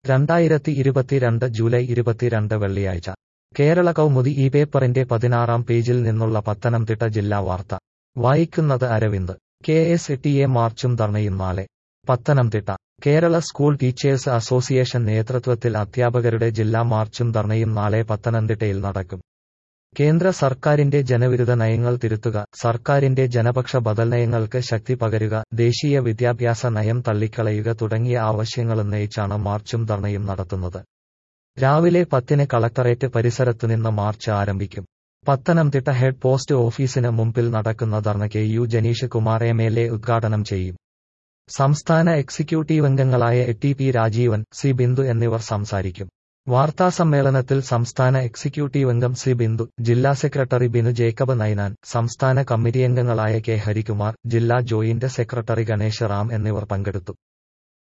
രണ്ടായിരത്തി ഇരുപത്തിരണ്ട് ജൂലൈ ഇരുപത്തിരണ്ട് വെള്ളിയാഴ്ച കേരള കൗമുദി ഈ പേപ്പറിന്റെ പതിനാറാം പേജിൽ നിന്നുള്ള പത്തനംതിട്ട ജില്ലാ വാർത്ത വായിക്കുന്നത് Aravind K S T A മാർച്ചും ധർണയും നാളെ Pathanamthitta Kerala school teachers association നേതൃത്വത്തിൽ അധ്യാപകരുടെ ജില്ലാ മാർച്ചും ധർണയും നാളെ പത്തനംതിട്ടയിൽ നടക്കും കേന്ദ്ര സർക്കാരിന്റെ ജനവിരുദ്ധ നയങ്ങൾ തിരുത്തുക സർക്കാരിന്റെ ജനപക്ഷ ബദൽ നയങ്ങൾക്ക് ശക്തി പകരുക ദേശീയ വിദ്യാഭ്യാസ നയം തള്ളിക്കളയുക തുടങ്ങിയ ആവശ്യങ്ങളുന്നയിച്ചാണ് മാർച്ചും ധർണയും നടത്തുന്നത് രാവിലെ പത്തിന് കളക്ടറേറ്റ് പരിസരത്തുനിന്ന് മാർച്ച് ആരംഭിക്കും പത്തനംതിട്ട ഹെഡ് പോസ്റ്റ് ഓഫീസിന് മുമ്പിൽ നടക്കുന്ന ധർണ K U Janeesh Kumar M L A ഉദ്ഘാടനം ചെയ്യും സംസ്ഥാന എക്സിക്യൂട്ടീവ് അംഗങ്ങളായ A T P Rajeevan C Bindu എന്നിവർ സംസാരിക്കും വാർത്താസമ്മേളനത്തിൽ സംസ്ഥാന എക്സിക്യൂട്ടീവ് അംഗം സി ബിന്ദു ജില്ലാ സെക്രട്ടറി ബിനു ജേക്കബ് നൈനാൻ സംസ്ഥാന കമ്മിറ്റി അംഗങ്ങളായ കെ ഹരികുമാർ ജില്ലാ ജോയിന്റ് സെക്രട്ടറി ഗണേശ് റാം എന്നിവർ പങ്കെടുത്തു